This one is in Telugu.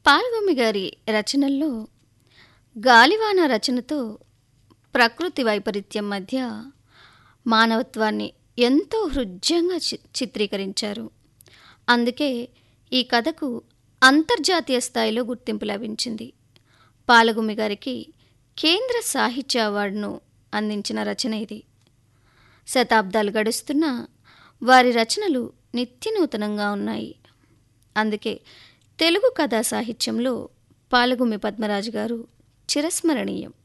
పాల్గొమ్మి గారి రచనల్లో గాలివాన రచనతో ప్రకృతి వైపరీత్యం మధ్య మానవత్వాన్ని ఎంతో హృద్యంగా చి చిత్రీకరించారు అందుకే ఈ కథకు అంతర్జాతీయ స్థాయిలో గుర్తింపు లభించింది పాలగుమ్మి గారికి కేంద్ర సాహిత్య అవార్డును అందించిన రచన ఇది శతాబ్దాలు గడుస్తున్నా వారి రచనలు నిత్యనూతనంగా ఉన్నాయి అందుకే తెలుగు కథా సాహిత్యంలో పాలగుమ్మి పద్మరాజు గారు చిరస్మరణీయం